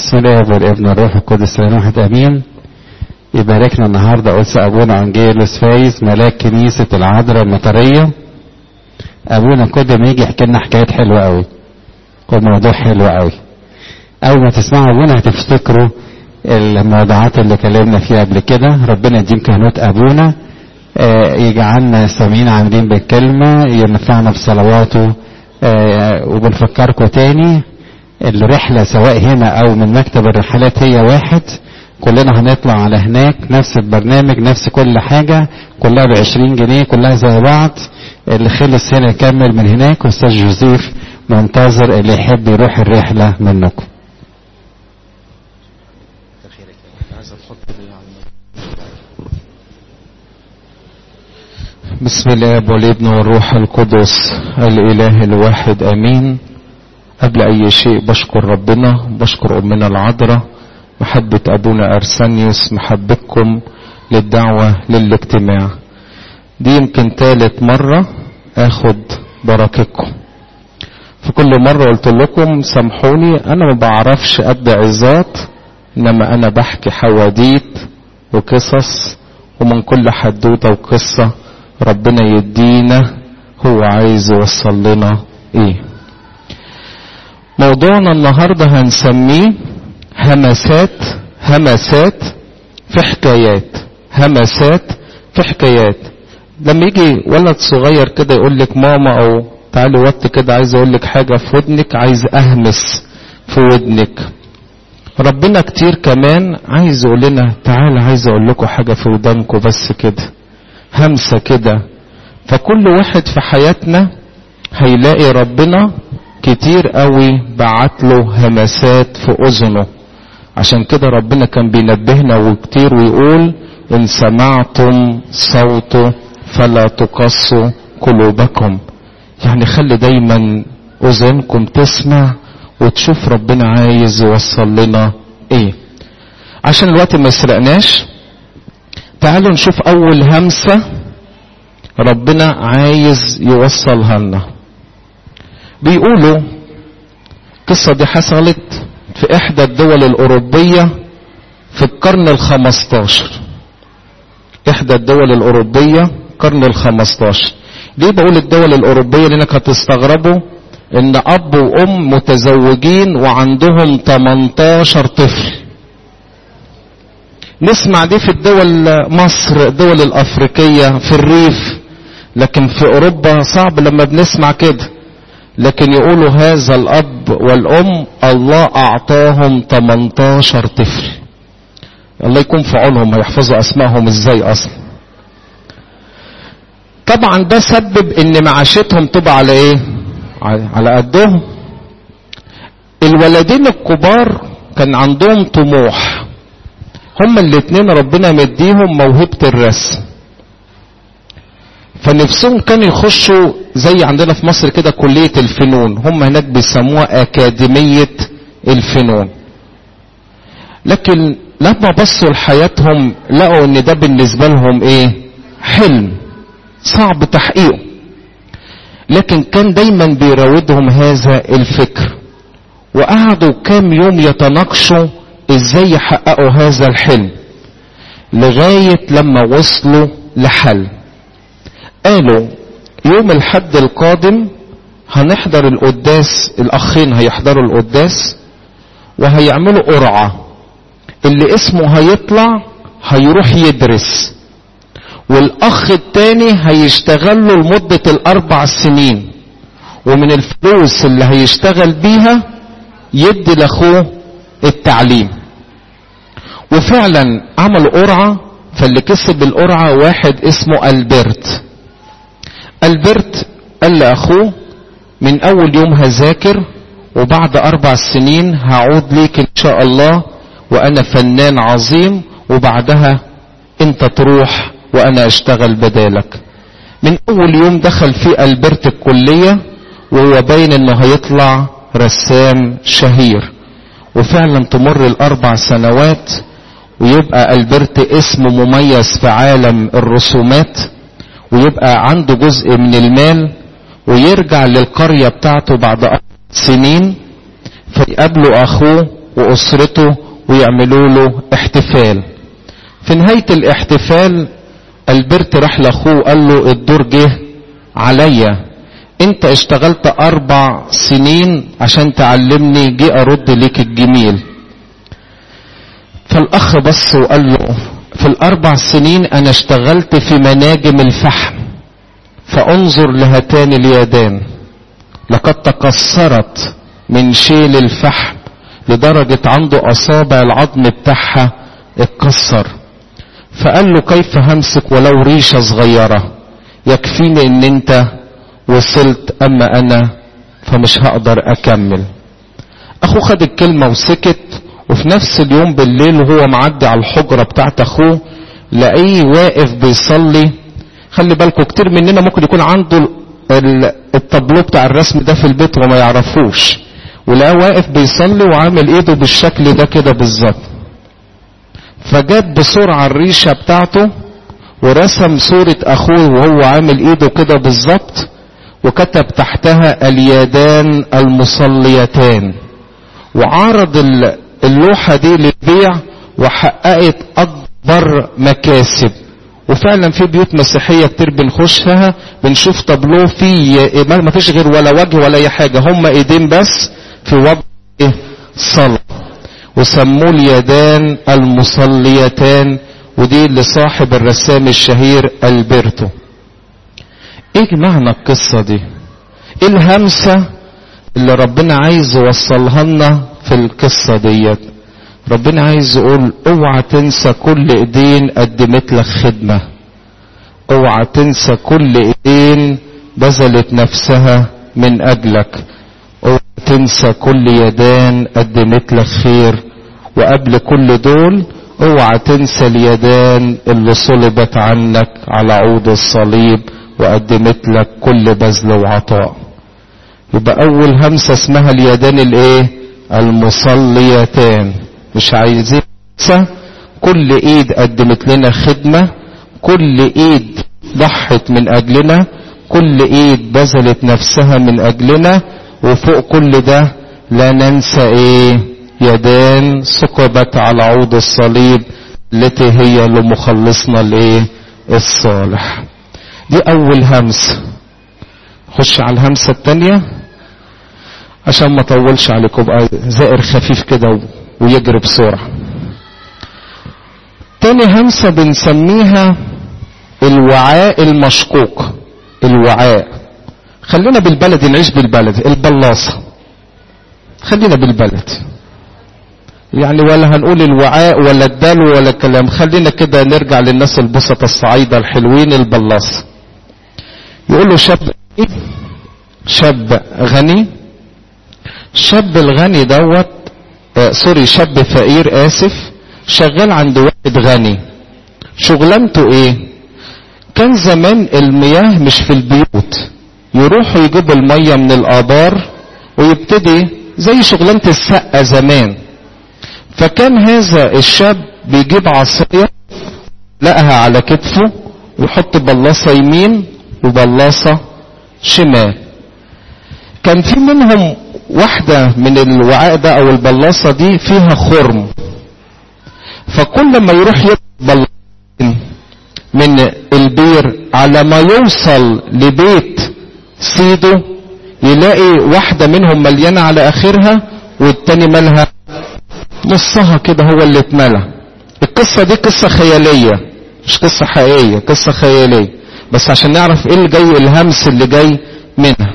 بسم الله والابن والروح القدس لنا واحد امين يباركنا النهارده قدس ابونا انجيلوس فايز ملاك كنيسه العذراء المطريه ابونا كل ما يجي يحكي لنا حكايات حلوه قوي وموضوع حلو قوي اول ما تسمعوا ابونا هتفتكروا الموضوعات اللي اتكلمنا فيها قبل كده ربنا يديم كهنوت ابونا آه، يجعلنا سامعين عاملين بالكلمه ينفعنا بصلواته آه، وبنفكركم تاني الرحلة سواء هنا أو من مكتب الرحلات هي واحد كلنا هنطلع على هناك نفس البرنامج نفس كل حاجة كلها بعشرين جنيه كلها زي بعض اللي خلص هنا يكمل من هناك أستاذ جوزيف منتظر اللي يحب يروح الرحلة منكم بسم الله والابن والروح القدس الاله الواحد امين قبل اي شيء بشكر ربنا بشكر امنا العذراء محبة ابونا ارسانيوس محبتكم للدعوة للاجتماع دي يمكن تالت مرة اخد بركتكم في كل مرة قلت لكم سامحوني انا ما بعرفش ابدا عظات انما انا بحكي حواديت وقصص ومن كل حدوتة وقصة ربنا يدينا هو عايز يوصل لنا ايه موضوعنا النهاردة هنسميه همسات همسات في حكايات همسات في حكايات لما يجي ولد صغير كده يقول لك ماما او تعالي وقت كده عايز اقول لك حاجة في ودنك عايز اهمس في ودنك ربنا كتير كمان عايز يقول لنا تعالى عايز اقول لكم حاجة في ودانكم بس كده همسة كده فكل واحد في حياتنا هيلاقي ربنا كتير قوي بعت له همسات في اذنه عشان كده ربنا كان بينبهنا وكتير ويقول ان سمعتم صوته فلا تقصوا قلوبكم يعني خلي دايما اذنكم تسمع وتشوف ربنا عايز يوصل لنا ايه عشان الوقت ما يسرقناش تعالوا نشوف اول همسة ربنا عايز يوصلها لنا بيقولوا القصة دي حصلت في احدى الدول الاوروبية في القرن الخمستاشر احدى الدول الاوروبية القرن الخمستاشر ليه بقول الدول الاوروبية لانك هتستغربوا ان اب وام متزوجين وعندهم 18 طفل نسمع دي في الدول مصر الدول الافريقية في الريف لكن في اوروبا صعب لما بنسمع كده لكن يقولوا هذا الاب والام الله اعطاهم 18 طفل الله يكون في عونهم هيحفظوا اسمائهم ازاي اصلا طبعا ده سبب ان معاشتهم تبقى على ايه على قدهم الولدين الكبار كان عندهم طموح هما الاتنين ربنا مديهم موهبة الرسم فنفسهم كانوا يخشوا زي عندنا في مصر كده كلية الفنون هم هناك بيسموها أكاديمية الفنون لكن لما بصوا لحياتهم لقوا ان ده بالنسبة لهم ايه حلم صعب تحقيقه لكن كان دايما بيراودهم هذا الفكر وقعدوا كام يوم يتناقشوا ازاي يحققوا هذا الحلم لغاية لما وصلوا لحل قالوا يوم الحد القادم هنحضر القداس الاخين هيحضروا القداس وهيعملوا قرعة اللي اسمه هيطلع هيروح يدرس والاخ التاني هيشتغل له لمدة الاربع سنين ومن الفلوس اللي هيشتغل بيها يدي لاخوه التعليم وفعلا عملوا قرعة فاللي كسب القرعة واحد اسمه ألبرت ألبرت قال لأخوه من أول يوم هذاكر وبعد أربع سنين هعود ليك إن شاء الله وأنا فنان عظيم وبعدها أنت تروح وأنا أشتغل بدالك من أول يوم دخل فيه ألبرت الكلية وهو باين إنه هيطلع رسام شهير وفعلا تمر الأربع سنوات ويبقى ألبرت اسم مميز في عالم الرسومات ويبقى عنده جزء من المال ويرجع للقرية بتاعته بعد سنين فيقابله أخوه واسرته ويعملوا له احتفال في نهاية الاحتفال البرت راح لاخوه قال له الدور جه عليا انت اشتغلت اربع سنين عشان تعلمني جه ارد ليك الجميل فالاخ بص وقال له في الاربع سنين انا اشتغلت في مناجم الفحم فانظر لهاتان اليدان لقد تكسرت من شيل الفحم لدرجة عنده اصابع العظم بتاعها اتكسر فقال له كيف همسك ولو ريشة صغيرة يكفيني ان انت وصلت اما انا فمش هقدر اكمل اخوه خد الكلمة وسكت وفي نفس اليوم بالليل وهو معدي على الحجرة بتاعت اخوه لاقيه واقف بيصلي خلي بالكم كتير مننا ممكن يكون عنده التابلو بتاع الرسم ده في البيت وما يعرفوش ولقاه واقف بيصلي وعامل ايده بالشكل ده كده بالظبط فجاب بسرعة الريشة بتاعته ورسم صورة اخوه وهو عامل ايده كده بالظبط وكتب تحتها اليدان المصليتان وعرض اللوحة دي للبيع وحققت اكبر مكاسب وفعلا في بيوت مسيحية كتير بنخشها بنشوف طابلوه فيه ما فيش غير ولا وجه ولا اي حاجة هم ايدين بس في وضع صلاة وسموه اليدان المصليتان ودي لصاحب الرسام الشهير البرتو ايه معنى القصة دي ايه الهمسة اللي ربنا عايز يوصلها لنا في القصة ديت ربنا عايز يقول اوعى تنسى كل ايدين قدمت لك خدمة اوعى تنسى كل ايدين بذلت نفسها من اجلك اوعى تنسى كل يدان قدمت لك خير وقبل كل دول اوعى تنسى اليدان اللي صلبت عنك على عود الصليب وقدمت لك كل بذل وعطاء يبقى اول همسة اسمها اليدان الايه المصليتان مش عايزين ننسى كل ايد قدمت لنا خدمة كل ايد ضحت من اجلنا كل ايد بذلت نفسها من اجلنا وفوق كل ده لا ننسى ايه يدان ثقبت على عود الصليب التي هي لمخلصنا الايه الصالح دي اول همسة خش على الهمسة التانية عشان ما اطولش عليكم بقى زائر خفيف كده ويجري بسرعة تاني همسة بنسميها الوعاء المشقوق الوعاء خلينا بالبلد نعيش بالبلد البلاصة خلينا بالبلد يعني ولا هنقول الوعاء ولا الدلو ولا الكلام خلينا كده نرجع للناس البسطة الصعيدة الحلوين البلاصة يقول له شاب شاب غني الشاب الغني دوت آه سوري شاب فقير اسف شغال عند واحد غني شغلانته ايه كان زمان المياه مش في البيوت يروحوا يجيبوا المية من الآبار ويبتدي زي شغلانة السقة زمان فكان هذا الشاب بيجيب عصاية لقها على كتفه ويحط بلاصة يمين وبلاصة شمال كان في منهم واحدة من الوعاء ده او البلاصة دي فيها خرم فكل ما يروح يطلب من البير على ما يوصل لبيت سيده يلاقي واحدة منهم مليانة على اخرها والتاني مالها نصها كده هو اللي اتملى القصة دي قصة خيالية مش قصة حقيقية قصة خيالية بس عشان نعرف ايه اللي جاي الهمس اللي جاي منها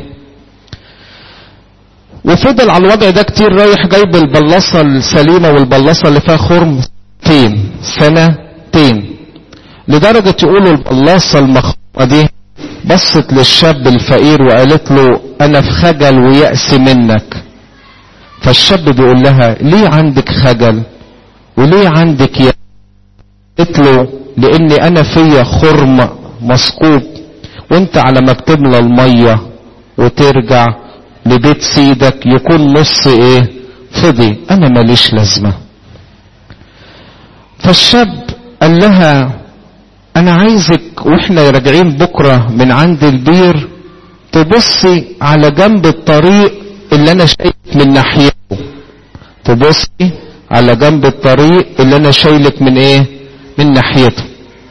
وفضل على الوضع ده كتير رايح جايب البلاصة السليمة والبلاصة اللي فيها خرم سنتين سنتين لدرجة يقولوا البلاصة المخروقة دي بصت للشاب الفقير وقالت له انا في خجل ويأس منك فالشاب بيقول لها ليه عندك خجل وليه عندك يأس قالت له لاني انا فيا خرم مسقوط وانت على ما بتملى المية وترجع لبيت سيدك يكون نص ايه فضي انا ماليش لازمة فالشاب قال لها انا عايزك واحنا راجعين بكرة من عند البير تبصي على جنب الطريق اللي انا شايف من ناحيته تبصي على جنب الطريق اللي انا شايلك من ايه من ناحيته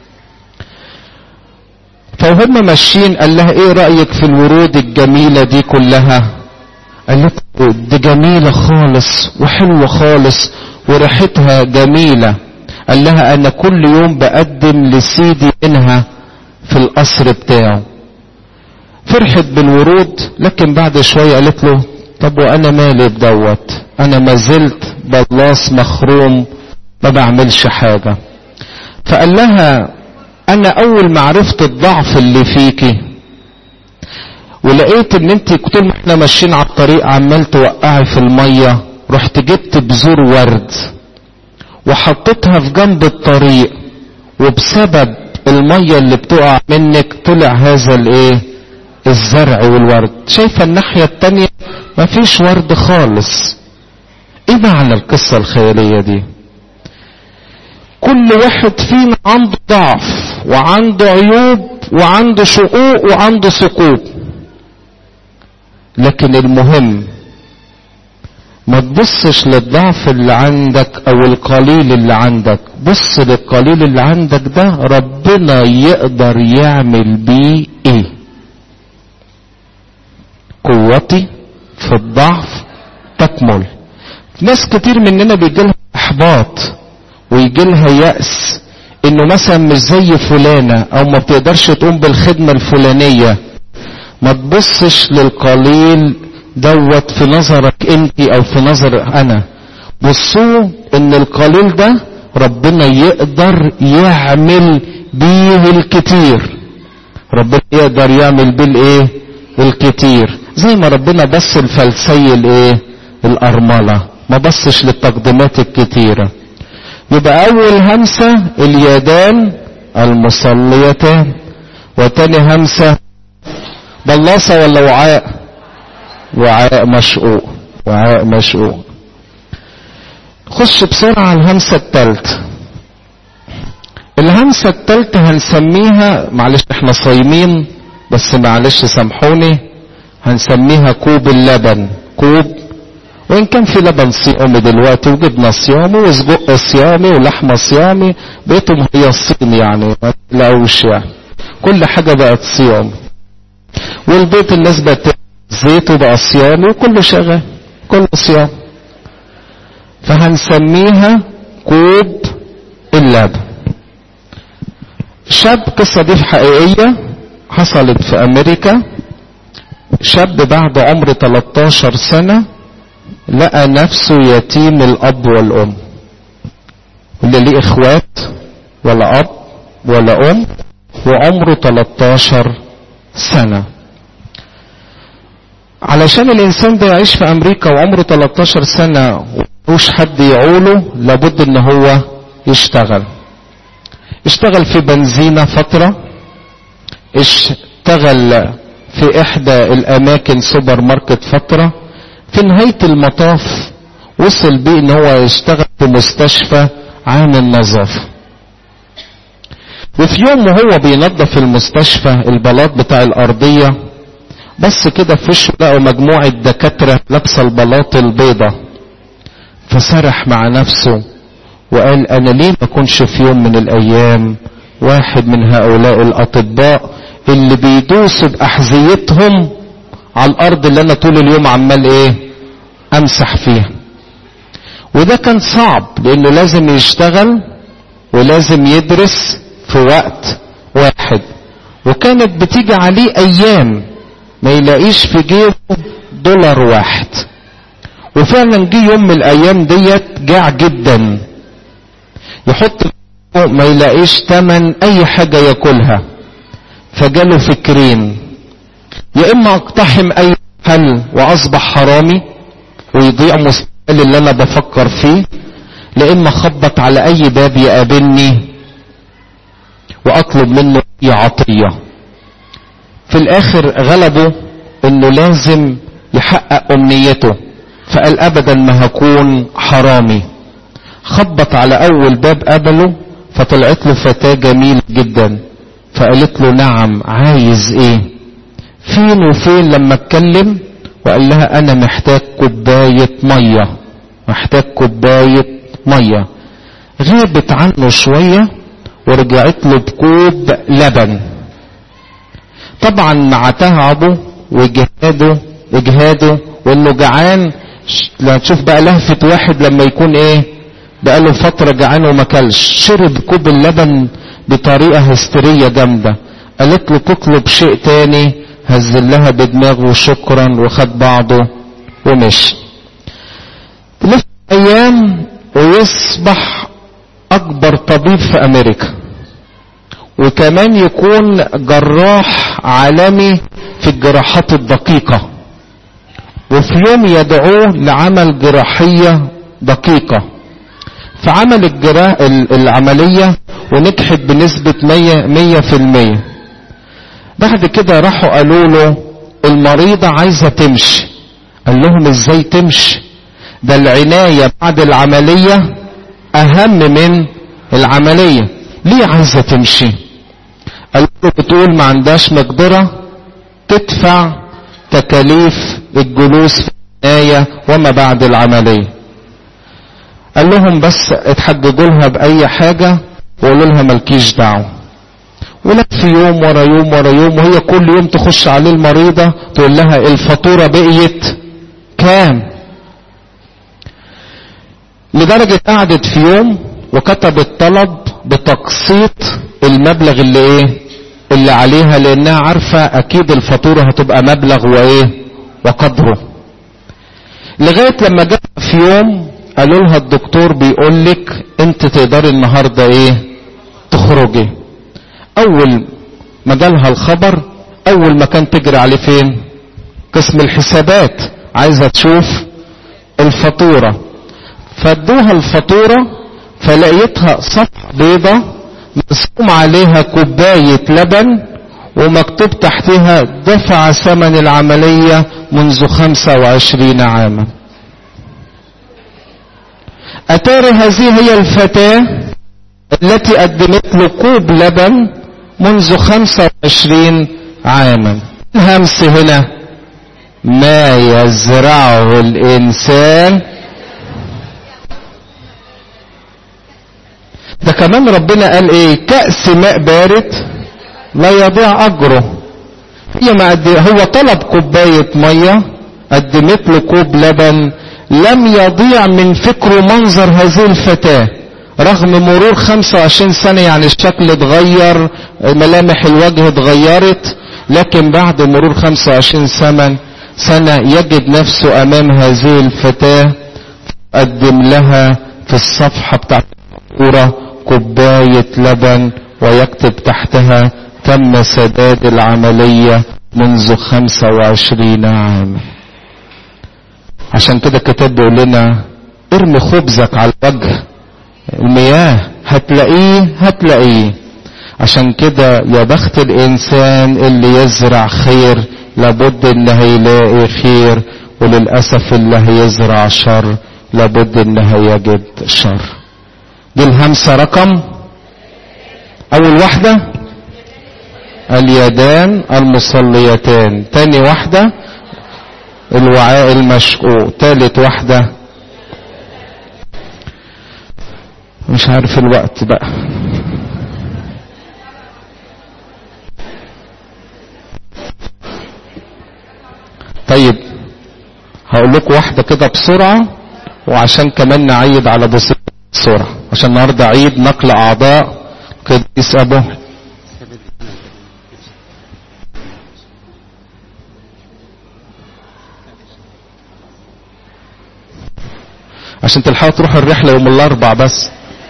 فهم ماشيين قال لها ايه رأيك في الورود الجميلة دي كلها قالت له دي جميلة خالص وحلوة خالص وريحتها جميلة قال لها انا كل يوم بقدم لسيدي منها في القصر بتاعه فرحت بالورود لكن بعد شوية قالت له طب وانا مالي بدوت انا ما زلت بلاص مخروم ما بعملش حاجة فقال لها انا اول ما عرفت الضعف اللي فيكي ولقيت ان انت طول ما احنا ماشيين على الطريق عمال توقعي في المية رحت جبت بذور ورد وحطيتها في جنب الطريق وبسبب المية اللي بتقع منك طلع هذا الايه الزرع والورد شايفة الناحية التانية مفيش ورد خالص ايه معنى القصة الخيالية دي كل واحد فينا عنده ضعف وعنده عيوب وعنده شقوق وعنده ثقوب لكن المهم ما تبصش للضعف اللي عندك او القليل اللي عندك بص للقليل اللي عندك ده ربنا يقدر يعمل بيه ايه قوتي في الضعف تكمل ناس كتير مننا بيجيلها احباط ويجيلها يأس انه مثلا مش زي فلانة او ما بتقدرش تقوم بالخدمة الفلانية ما تبصش للقليل دوت في نظرك انت او في نظر انا بصوا ان القليل ده ربنا يقدر يعمل بيه الكتير ربنا يقدر يعمل بيه الايه الكتير زي ما ربنا بص الفلسي الايه الارملة ما بصش للتقديمات الكتيرة يبقى اول همسة اليدان المصليتان وتاني همسة بلاصة ولا وعاء وعاء مشقوق وعاء مشقوق خش بسرعة على الهمسة التالتة الهمسة التالتة هنسميها معلش احنا صايمين بس معلش سامحوني هنسميها كوب اللبن كوب وان كان في لبن صيامي دلوقتي وجبنه صيامي وسجق صيامي ولحمه صيامي بقيتوا مهيصين يعني ما تلاقوش يعني كل حاجه بقت صيام والبيت الناس بقت زيته بقى صيامي وكله شغال كله صيام فهنسميها كوب اللبن شاب قصة دي حقيقية حصلت في أمريكا شاب بعد عمر 13 سنة لقى نفسه يتيم الأب والأم اللي ليه إخوات ولا أب ولا أم وعمره 13 سنة علشان الإنسان ده يعيش في أمريكا وعمره 13 سنة ومش حد يعوله لابد إن هو يشتغل اشتغل في بنزينة فترة اشتغل في إحدى الأماكن سوبر ماركت فترة في نهاية المطاف وصل بيه ان هو يشتغل في مستشفى عامل نظافة وفي يوم وهو بينظف المستشفى البلاط بتاع الأرضية بس كده في وشه لقوا مجموعة دكاترة لابسة البلاط البيضة فسرح مع نفسه وقال أنا ليه ما أكونش في يوم من الأيام واحد من هؤلاء الأطباء اللي بيدوسوا بأحذيتهم على الارض اللي انا طول اليوم عمال ايه امسح فيها وده كان صعب لانه لازم يشتغل ولازم يدرس في وقت واحد وكانت بتيجي عليه ايام ما يلاقيش في جيبه دولار واحد وفعلا جه يوم من الايام ديت جاع جدا يحط ما يلاقيش تمن اي حاجه ياكلها فجاله فكرين يا اما اقتحم اي محل واصبح حرامي ويضيع مستقبل اللي انا بفكر فيه لا اما اخبط على اي باب يقابلني واطلب منه اي عطيه في الاخر غلبه انه لازم يحقق امنيته فقال ابدا ما هكون حرامي خبط على اول باب قبله فطلعت له فتاه جميله جدا فقالت له نعم عايز ايه فين وفين لما اتكلم وقال لها انا محتاج كوباية مية محتاج كوباية مية غابت عنه شوية ورجعت له بكوب لبن طبعا مع تعبه وجهاده اجهاده وانه جعان لا تشوف بقى لهفة واحد لما يكون ايه بقى له فترة جعان وما كلش شرب كوب اللبن بطريقة هستيرية جامدة قالت له تطلب شيء تاني هزل لها بدماغه شكرا وخد بعضه ومشي تلف ايام ويصبح اكبر طبيب في امريكا وكمان يكون جراح عالمي في الجراحات الدقيقة وفي يوم يدعوه لعمل جراحية دقيقة فعمل الجراح العملية ونجحت بنسبة مية, مية في المية بعد كده راحوا قالوا له المريضة عايزة تمشي قال لهم ازاي تمشي ده العناية بعد العملية اهم من العملية ليه عايزة تمشي قال له بتقول ما عندهاش مقدرة تدفع تكاليف الجلوس في العناية وما بعد العملية قال لهم بس اتحججوا لها بأي حاجة وقولوا لها ملكيش دعوة ولف يوم ورا يوم ورا يوم وهي كل يوم تخش عليه المريضة تقول لها الفاتورة بقيت كام لدرجة قعدت في يوم وكتبت طلب بتقسيط المبلغ اللي ايه اللي عليها لانها عارفة اكيد الفاتورة هتبقى مبلغ وايه وقدره لغاية لما جت في يوم قالوا لها الدكتور بيقول لك انت تقدري النهاردة ايه تخرجي اول ما جالها الخبر اول ما كان تجري عليه فين قسم الحسابات عايزة تشوف الفاتورة فادوها الفاتورة فلقيتها صفحة بيضة مرسوم عليها كوباية لبن ومكتوب تحتها دفع ثمن العملية منذ 25 عاما أتاري هذه هي الفتاة التي قدمت له كوب لبن منذ 25 عاما الهمس هنا ما يزرعه الإنسان ده كمان ربنا قال ايه كأس ماء بارد لا يضيع اجره هي ما قد هو طلب كوباية مية قدمت له كوب لبن لم يضيع من فكره منظر هذه الفتاة رغم مرور 25 سنة يعني الشكل اتغير ملامح الوجه اتغيرت لكن بعد مرور 25 سنة سنة يجد نفسه امام هذه الفتاة قدم لها في الصفحة بتاعت الكورة كوباية لبن ويكتب تحتها تم سداد العملية منذ 25 عاما عشان كده الكتاب بيقول لنا ارمي خبزك على وجه المياه هتلاقيه هتلاقيه عشان كده يا بخت الانسان اللي يزرع خير لابد ان هيلاقي خير وللاسف اللي هيزرع شر لابد ان هيجد شر دي الهمسة رقم اول واحدة اليدان المصليتان تاني واحدة الوعاء المشقوق تالت واحدة مش عارف الوقت بقى طيب هقول لكم واحدة كده بسرعة وعشان كمان نعيد على بسرعة عشان النهاردة عيد نقل أعضاء قديس أبو عشان تلحقوا تروحوا الرحلة يوم الأربع بس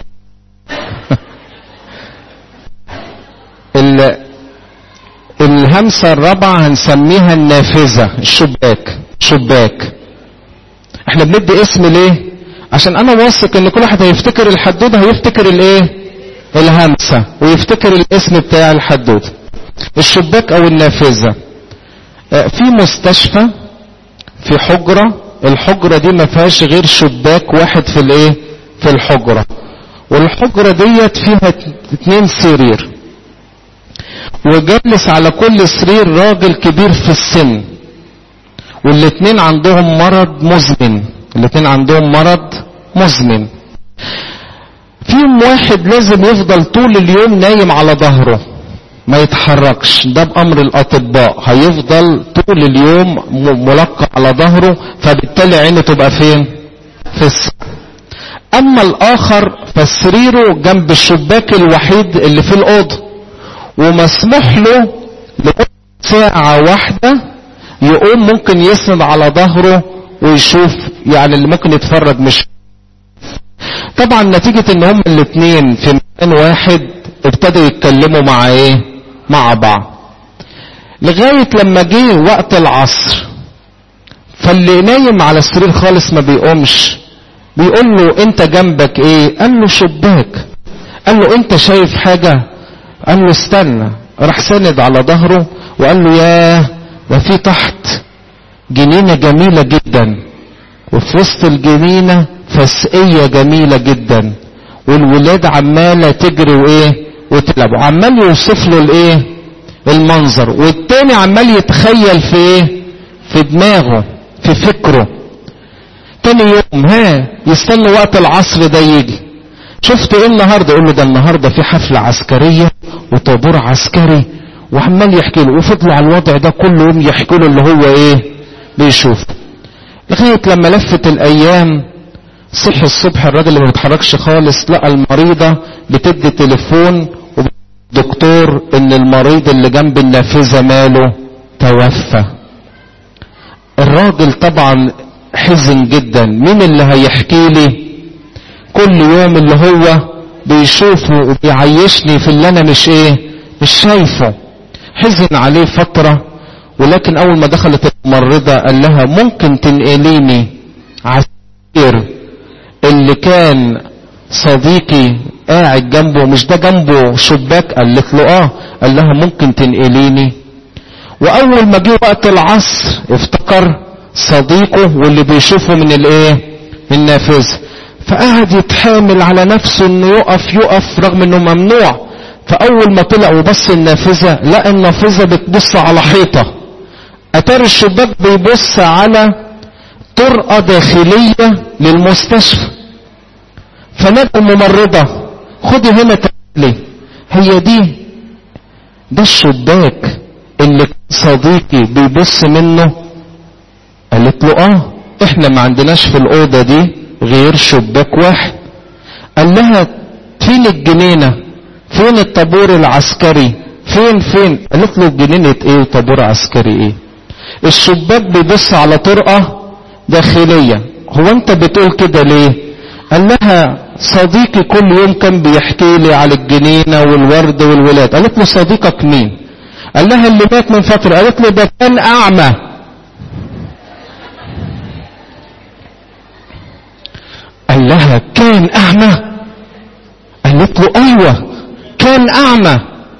الهمسة الرابعة هنسميها النافذة الشباك شباك احنا بندي اسم ليه عشان انا واثق ان كل واحد هيفتكر الحدوده هيفتكر الايه الهمسه ويفتكر الاسم بتاع الحدوده الشباك او النافذه في مستشفى في حجره الحجره دي ما فيهاش غير شباك واحد في الايه في الحجره والحجره ديت فيها اتنين سرير وجالس على كل سرير راجل كبير في السن والاتنين عندهم مرض مزمن الاتنين عندهم مرض مزمن فيهم واحد لازم يفضل طول اليوم نايم على ظهره ما يتحركش ده بأمر الأطباء هيفضل طول اليوم ملقى على ظهره فبالتالي عينه تبقى فين في السقف أما الآخر فسريره جنب الشباك الوحيد اللي في الأوضة ومسموح له ساعة واحدة يقوم ممكن يسند على ظهره ويشوف يعني اللي ممكن يتفرج مش طبعا نتيجة ان هم الاثنين في مكان واحد ابتدوا يتكلموا مع ايه مع بعض لغاية لما جه وقت العصر فاللي نايم على السرير خالص ما بيقومش بيقول له انت جنبك ايه قال له شباك قال له انت شايف حاجة قال له استنى راح سند على ظهره وقال له ياه ده في تحت جنينة جميلة جدا وفي وسط الجنينة فسقية جميلة جدا والولاد عمالة تجري وايه وتلعب وعمال يوصف له الايه المنظر والتاني عمال يتخيل في ايه في دماغه في فكره تاني يوم ها يستنى وقت العصر ده يجي شفت ايه النهارده يقول له ده النهارده في حفله عسكريه وطابور عسكري وعمال يحكي له وفضلوا على الوضع ده كل يوم يحكي له اللي هو ايه بيشوفه لغايه لما لفت الايام صحي الصبح الراجل اللي ما بيتحركش خالص لقى المريضه بتدي تليفون دكتور ان المريض اللي جنب النافذه ماله توفى الراجل طبعا حزن جدا مين اللي هيحكي لي كل يوم اللي هو بيشوفه وبيعيشني في اللي انا مش ايه مش شايفه حزن عليه فترة ولكن اول ما دخلت الممرضة قال لها ممكن تنقليني عسير اللي كان صديقي قاعد جنبه مش ده جنبه شباك قالت له اه قال لها ممكن تنقليني واول ما جه وقت العصر افتكر صديقه واللي بيشوفه من الايه من النافذه فقعد يتحامل على نفسه انه يقف يقف رغم انه ممنوع فاول ما طلع وبص النافذه لقى النافذه بتبص على حيطه اتار الشباك بيبص على طرقه داخليه للمستشفى فنادى الممرضه خدي هنا تعالي هي دي ده الشباك اللي صديقي بيبص منه قالت له اه احنا ما عندناش في الاوضه دي غير شباك واحد قال لها فين الجنينه فين الطابور العسكري فين فين قالت له جنينه ايه وطابور عسكري ايه الشباك بيبص على طرقه داخليه هو انت بتقول كده ليه قال لها صديقي كل يوم كان بيحكي لي على الجنينه والورد والولاد قالت له صديقك مين قال لها اللي مات من فتره قالت له ده كان اعمى قال لها كان أعمى قالت له أيوة كان أعمى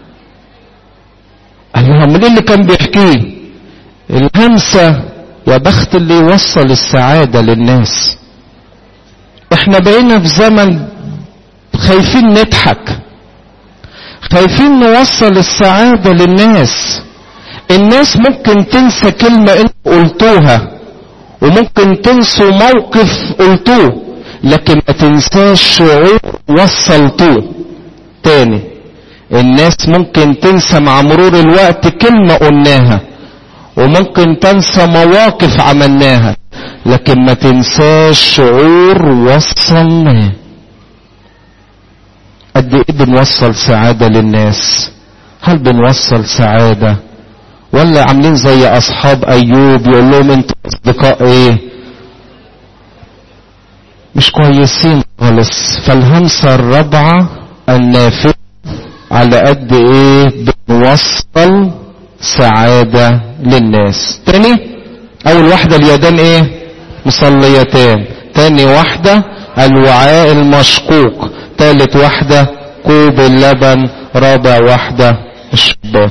قال لها من اللي كان بيحكيه الهمسة يا بخت اللي يوصل السعادة للناس احنا بقينا في زمن خايفين نضحك خايفين نوصل السعادة للناس الناس ممكن تنسى كلمة انت قلتوها وممكن تنسوا موقف قلتوه لكن ما تنساش شعور وصلتوه تاني الناس ممكن تنسى مع مرور الوقت كلمة قلناها وممكن تنسى مواقف عملناها لكن ما تنساش شعور وصلناه قد ايه بنوصل سعادة للناس هل بنوصل سعادة ولا عاملين زي اصحاب ايوب يقول لهم انتوا اصدقاء ايه مش كويسين خالص فالهمسة الرابعة النافذة على قد ايه بنوصل سعادة للناس تاني اول واحدة اليدان ايه مصليتان تاني واحدة الوعاء المشقوق تالت واحدة كوب اللبن رابع واحدة الشباك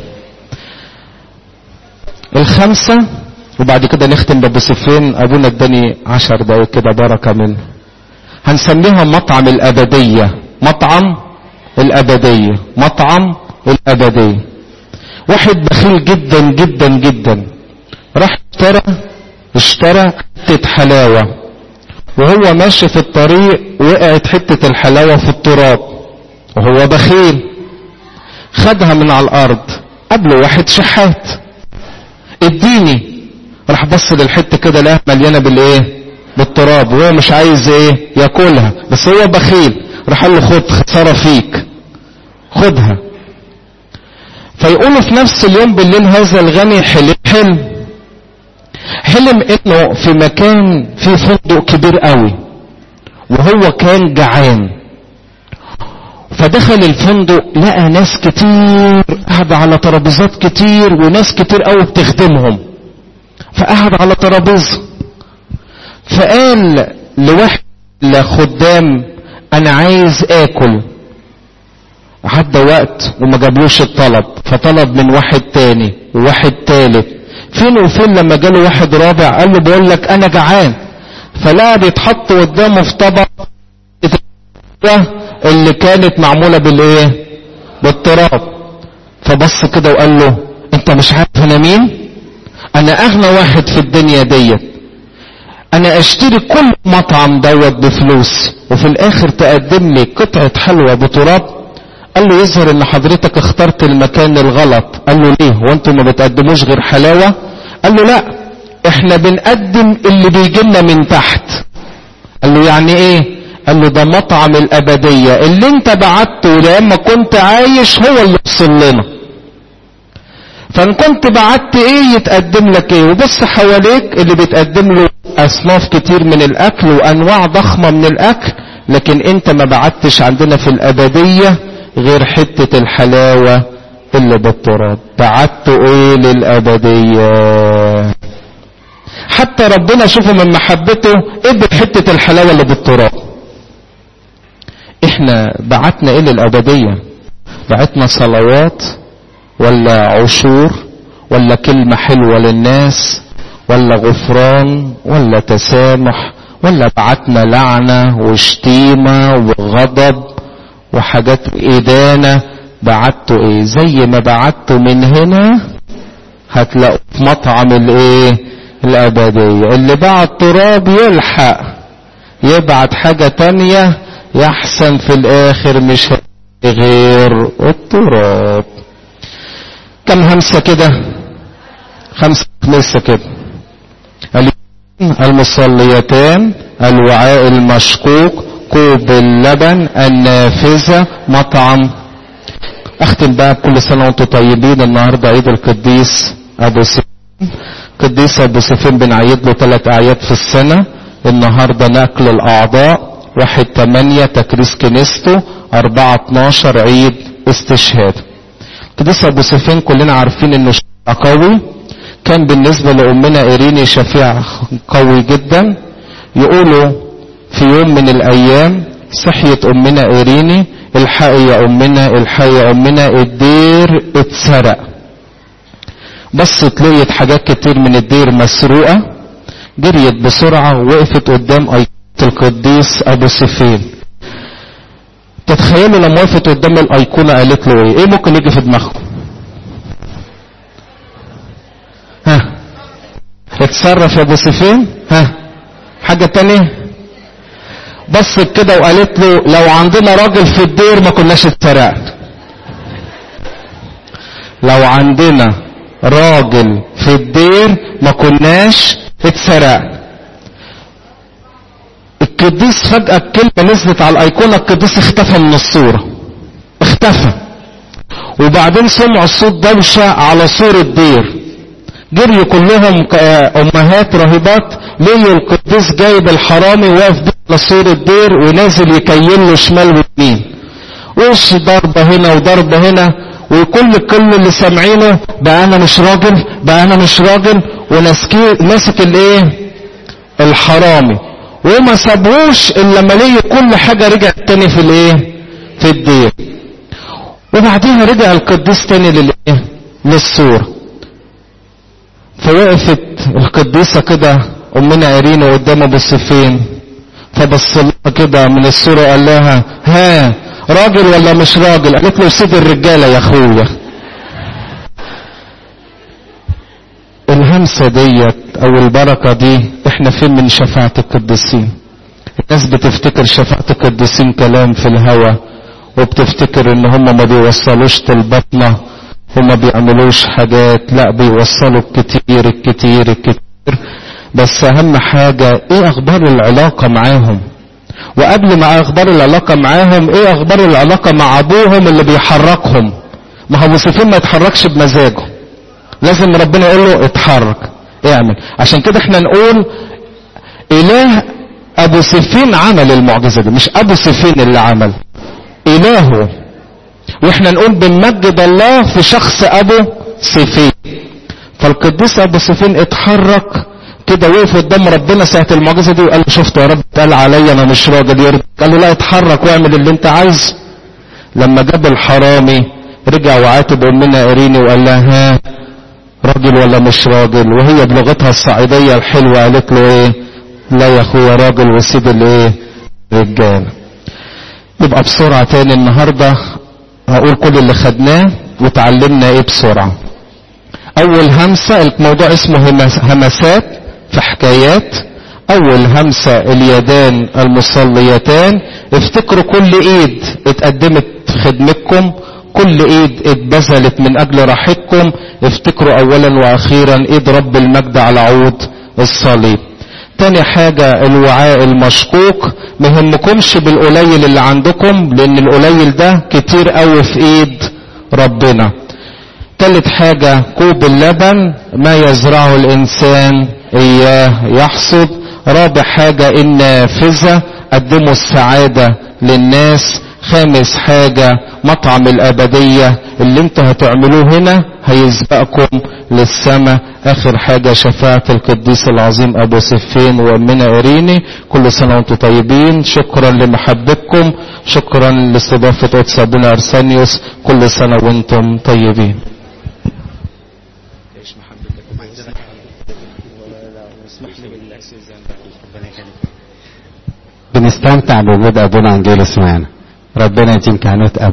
الخمسة وبعد كده نختم ببوسفين ابونا اداني عشر دقايق كده بركة منه هنسميها مطعم الابدية مطعم الابدية مطعم الابدية واحد بخيل جدا جدا جدا راح اشترى اشترى حتة حلاوة وهو ماشي في الطريق وقعت حتة الحلاوة في التراب وهو بخيل خدها من على الارض قبله واحد شحات اديني راح بص للحته كده لقاها مليانه بالايه بالتراب وهو مش عايز ايه ياكلها بس هو بخيل راح قال له خد خساره فيك خدها فيقولوا في نفس اليوم بالليل هذا الغني حلم حلم حلم انه في مكان فيه فندق كبير قوي وهو كان جعان فدخل الفندق لقى ناس كتير قاعدة على ترابيزات كتير وناس كتير قوي بتخدمهم فقعد على ترابيزه فقال لواحد خدام انا عايز اكل عدى وقت وما جابلوش الطلب فطلب من واحد تاني وواحد تالت فين وفين لما جاله واحد رابع قال له بقول لك انا جعان فلا بيتحط قدامه في طبق اللي كانت معموله بالايه بالتراب فبص كده وقال له انت مش عارف انا مين انا اغنى واحد في الدنيا ديت انا اشتري كل مطعم دوت بفلوس وفي الاخر تقدم لي قطعة حلوى بتراب قال له يظهر ان حضرتك اخترت المكان الغلط قال له ليه وانتم ما بتقدموش غير حلاوة قال له لا احنا بنقدم اللي بيجي لنا من تحت قال له يعني ايه قال له ده مطعم الابدية اللي انت بعته لما كنت عايش هو اللي وصل لنا فان كنت بعت ايه يتقدم لك ايه وبص حواليك اللي بيتقدم له اصناف كتير من الاكل وانواع ضخمة من الاكل لكن انت ما بعتش عندنا في الابدية غير حتة الحلاوة اللي بالتراب بعته ايه للابدية حتى ربنا شوفوا من محبته ادت حتة الحلاوة اللي بالتراب احنا بعتنا ايه للابدية بعتنا صلوات ولا عشور ولا كلمة حلوة للناس ولا غفران ولا تسامح ولا بعتنا لعنة وشتيمة وغضب وحاجات إدانة بعتوا ايه زي ما بعتوا من هنا هتلاقوا في مطعم الايه الابدية اللي بعت تراب يلحق يبعت حاجة تانية يحسن في الاخر مش غير التراب كم همسة كده خمسة خمسة كده المصليتان الوعاء المشقوق كوب اللبن النافذة مطعم اختم بقى بكل سنة وانتم طيبين النهاردة عيد القديس ابو سفين قديس ابو سفين بنعيد له ثلاث اعياد في السنة النهاردة نقل الاعضاء واحد تمانية تكريس كنيسته اربعة اتناشر عيد استشهاد قديس ابو سفين كلنا عارفين انه شفيع قوي كان بالنسبة لأمنا إيريني شفيع قوي جدا يقولوا في يوم من الأيام صحيت أمنا إيريني الحقي يا أمنا الحقي يا أمنا الدير اتسرق بس لقيت حاجات كتير من الدير مسروقة جريت بسرعة ووقفت قدام أيقونة القديس أبو سفين تتخيلوا لما وقفت قدام الأيقونة قالت له إيه؟ إيه ممكن يجي في دماغكم؟ ها اتصرف يا ابو سفين ها حاجة تانية بصت كده وقالت له لو عندنا راجل في الدير ما كناش اتسرقنا لو عندنا راجل في الدير ما كناش اتسرقنا القديس فجأة الكلمة نزلت على الأيقونة القديس اختفى من الصورة اختفى وبعدين سمعوا صوت دوشة على سور الدير جريوا كلهم امهات راهبات لقيوا القديس جايب الحرامي واقف على سور الدير ونازل يكيل له شمال ويمين وش ضربة هنا وضربة هنا وكل كل اللي سامعينه بقى انا مش راجل بقى انا مش راجل وماسك الايه الحرامي وما سابوش الا لما لقي كل حاجة رجعت تاني في الايه في الدير وبعديها رجع القديس تاني للايه للسور فوقفت القديسة كده أمنا إرينا قدام أبو سفين فبص لها كده من الصورة قال لها ها راجل ولا مش راجل قالت له سيب الرجالة يا أخويا الهمسة ديت أو البركة دي إحنا فين من شفاعة القديسين الناس بتفتكر شفاعة القديسين كلام في الهوى وبتفتكر ان هم ما بيوصلوش طلباتنا هم بيعملوش حاجات لا بيوصلوا الكتير الكتير الكتير بس اهم حاجة ايه اخبار العلاقة معاهم وقبل ما اخبار العلاقة معاهم ايه اخبار العلاقة مع ابوهم اللي بيحركهم ما هو وصفين ما يتحركش بمزاجه لازم ربنا يقول له اتحرك اعمل عشان كده احنا نقول اله ابو سفين عمل المعجزة دي مش ابو سفين اللي عمل الهه واحنا نقول بنمجد الله في شخص ابو سفين فالقديس ابو سفين اتحرك كده وقف قدام ربنا ساعة المعجزة دي وقال له شفت يا رب قال عليا انا مش راجل يرضى قال له لا اتحرك واعمل اللي انت عايزه لما جاب الحرامي رجع وعاتب امنا اريني وقال لها ها راجل ولا مش راجل وهي بلغتها الصعيدية الحلوة قالت له ايه لا يا اخويا راجل وسيب الايه رجال يبقى بسرعة تاني النهاردة هقول كل اللي خدناه وتعلمنا ايه بسرعة اول همسة الموضوع اسمه همسات في حكايات اول همسة اليدان المصليتان افتكروا كل ايد اتقدمت في خدمتكم كل ايد اتبذلت من اجل راحتكم افتكروا اولا واخيرا ايد رب المجد على عود الصليب تاني حاجة الوعاء المشقوق مهمكمش بالقليل اللي عندكم لان القليل ده كتير قوي في ايد ربنا تالت حاجة كوب اللبن ما يزرعه الانسان اياه يحصد رابع حاجة النافذة قدموا السعادة للناس خامس حاجة مطعم الأبدية اللي انتوا هتعملوه هنا هيسبقكم للسماء آخر حاجة شفاعة القديس العظيم أبو سفين وأمنا إريني كل سنة وانتم طيبين شكرا لمحبتكم شكرا لاستضافة قدس أبونا أرسانيوس كل سنة وانتم طيبين بنستمتع بوجود ابونا انجيلوس معانا ربنا يديم كهنوت